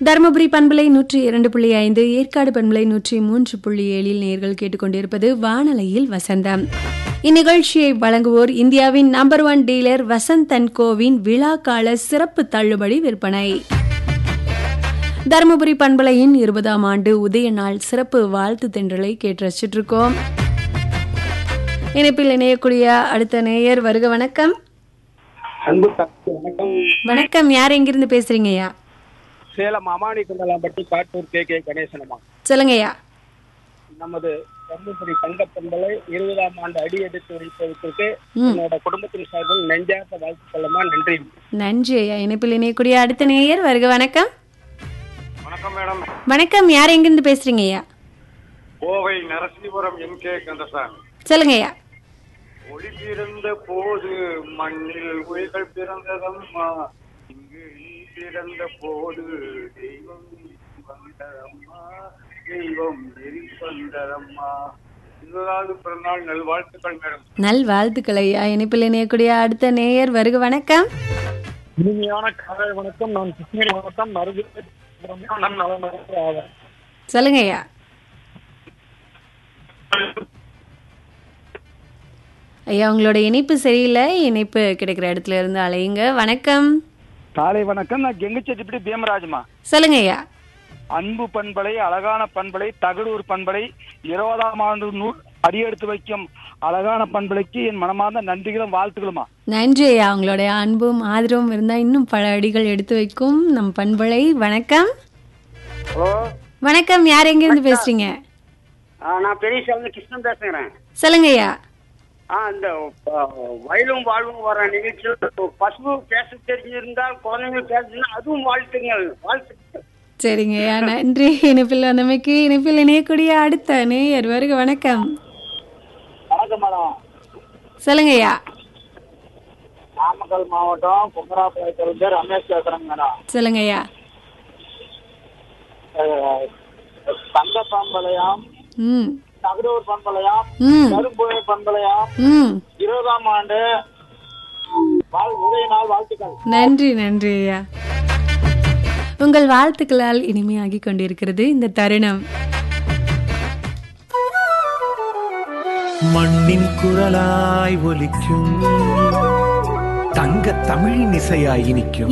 தருமபுரி பண்பலை நூற்றி இரண்டு புள்ளி ஐந்து ஏற்காடு பண்பலை நூற்றி மூன்று புள்ளி ஏழில் நேர்கள் கேட்டுக்கொண்டிருப்பது வானலையில் வசந்தம் இந்நிகழ்ச்சியை வழங்குவோர் இந்தியாவின் number one dealer Vasanth and கோவின் விழா கால சிறப்பு தள்ளுபடி விற்பனை தருமபுரி பண்பலையின் இருபதாம் ஆண்டு உதய நாள் சிறப்பு வாழ்த்து தென்றலை கேட்டு ரசிச்சிட்டு இருக்கோம் இணைப்பில் இணையக்கூடிய அடுத்த நேயர் வருக வணக்கம் அன்பு தம்பி வணக்கம் வணக்கம் யார் எங்கிருந்து பேசுறீங்கய்யா சேலம் அமானி குண்டலாம்பட்டி காட்டூர் கே கே கணேசனம்மா சொல்லுங்கய்யா நமது தர்மபுரி தங்கப்பண்பலை இருபதாம் ஆண்டு அடி எடுத்து வைப்பதற்கு என்னோட குடும்பத்தின் சார்பில் நெஞ்சார்ந்த வாழ்த்துக்கள்மா நன்றி நன்றி ஐயா இணைப்பில் இணையக்கூடிய அடுத்த நேயர் வருக வணக்கம் வணக்கம் மேடம் வணக்கம் யார் எங்கிருந்து பேசுறீங்க ஐயா கோவை நரசிபுரம் எம் கே கந்தசாமி சொல்லுங்க ஐயா ஒளி பிறந்த போது மண்ணில் உயிர்கள் பிறந்ததம்மா இங்கு நீ பிறந்த போது தெய்வம் வந்ததம்மா தெய்வம் எரி வந்ததம்மா இருபதாவது பிறந்தநாள் நல்வாழ்த்துக்கள் மேடம் நல் வாழ்த்துக்கள் ஐயா இணைப்பில் இணையக்கூடிய அடுத்த நேயர் வருக வணக்கம் இனிமையான காலை வணக்கம் நான் கிருஷ்ணகிரி மாவட்டம் மருது நான் நலமாக ஆவேன் சொல்லுங்க ஐயா ஐயா உங்களோட இணைப்பு சரியில்லை இணைப்பு கிடைக்கிற இடத்துல இருந்து அலையுங்க வணக்கம் காலை வணக்கம் நான் கெங்குச்செட்டிப்படி பீமராஜ்மா சொல்லுங்க ஐயா அன்பு பண்பலை அழகான பண்பலை தகடூர் பண்பலை இருபதாம் ஆண்டு நூல் அடியெடுத்து வைக்கும் அழகான பண்பலைக்கு என் மனமார்ந்த நன்றிகளும் வாழ்த்துக்களுமா நன்றி ஐயா உங்களுடைய அன்பும் ஆதரவும் இருந்தா இன்னும் பல அடிகள் எடுத்து வைக்கும் நம் பண்பலை வணக்கம் ஹலோ வணக்கம் யார் எங்கிருந்து பேசுறீங்க ஆ, நான் பெரிய சேலம் கிருஷ்ணன் பேசுகிறேன் சொல்லுங்க ஐயா ஆ இந்த ஆ, வயலும் வாழ்வும் வர நிகழ்ச்சியில் பசு பேச தெரிஞ்சிருந்தால் குழந்தைகள் பேசுனா அதுவும் வாழ்த்துங்கள் வாழ்த்துக்கள் சரிங்க ஐயா நன்றி இணைப்பில் வந்தமைக்கு இணைப்பில் இணையக்கூடிய அடுத்த நேயர் வருக வணக்கம் வணக்கம் மேடம் சொல்லுங்க ஐயா நாமக்கல் மாவட்டம் குமராபாளையத்திலிருந்து ரமேஷ் பேசுகிறேங்க மேடம் சொல்லுங்க ஐயா தங்க பண்பலையாம் ம் தகடூர் பண்பலையாம் ம் கரும்புழை பண்பலையாம் ம் இருபதாம் ஆண்டு வாழ் உதய நாள் வாழ்த்துக்கள் நன்றி நன்றி ஐயா உங்கள் வாழ்த்துக்களால் இனிமையாகி கொண்டிருக்கிறது இந்த தருணம் மண்ணின் குரலாய் ஒலிக்கும் தங்க தமிழின் இசையாய் இனிக்கும்